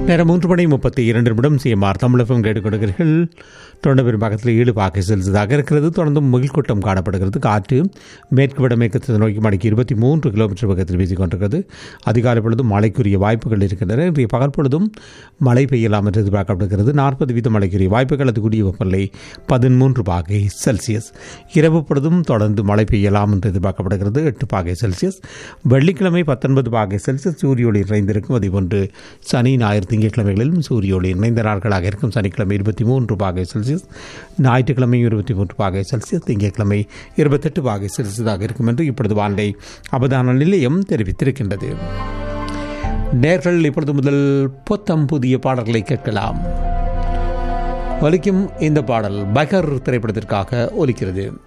நேரம் மூன்று மணி முப்பத்தி இரண்டு நிமிடம் சிஎம்ஆர் தமிழகம் கேட்டுக்கொடுக்கிறீர்கள் தொடர்ந்து பெரும்பாக்கத்தில் ஏழு பாக்கை செல்சியஸாக இருக்கிறது தொடர்ந்து முகில்கூட்டம் காணப்படுகிறது காற்று மேற்கு வடமேற்கு நோக்கி மணிக்கு இருபத்தி மூன்று கிலோமீட்டர் வேகத்தில் வீசிக் கொண்டிருக்கிறது அதிகாலை பொழுதும் மழைக்குரிய வாய்ப்புகள் இருக்கின்றன இன்றைய பகல் பொழுதும் மழை பெய்யலாம் என்று எதிர்பார்க்கப்படுகிறது நாற்பது வீத மழைக்குரிய வாய்ப்புகள் அது கூடிய வெப்பநிலை பதிமூன்று பாகை செல்சியஸ் இரவு பொழுதும் தொடர்ந்து மழை பெய்யலாம் என்று எதிர்பார்க்கப்படுகிறது எட்டு பாகை செல்சியஸ் வெள்ளிக்கிழமை பத்தொன்பது பாகை செல்சியஸ் சூரிய ஒளி நிறைந்திருக்கும் அதேபோன்று சனி ஞாயிறு திங்கட்கிழமைகளிலும் சூரிய ஒளி இணைந்த நாட்களாக இருக்கும் சனிக்கிழமை இருபத்தி மூன்று பாகை செல்சியஸ் ஞாயிற்றுக்கிழமை இருபத்தி மூன்று பாகை செல்சியஸ் திங்கட்கிழமை இருபத்தெட்டு பாகை செல்சியஸாக இருக்கும் என்று இப்பொழுது வானிலை அவதான நிலையம் தெரிவித்திருக்கின்றது நேர்கள் இப்பொழுது முதல் புத்தம் புதிய பாடல்களை கேட்கலாம் ஒலிக்கும் இந்த பாடல் பகர் திரைப்படத்திற்காக ஒலிக்கிறது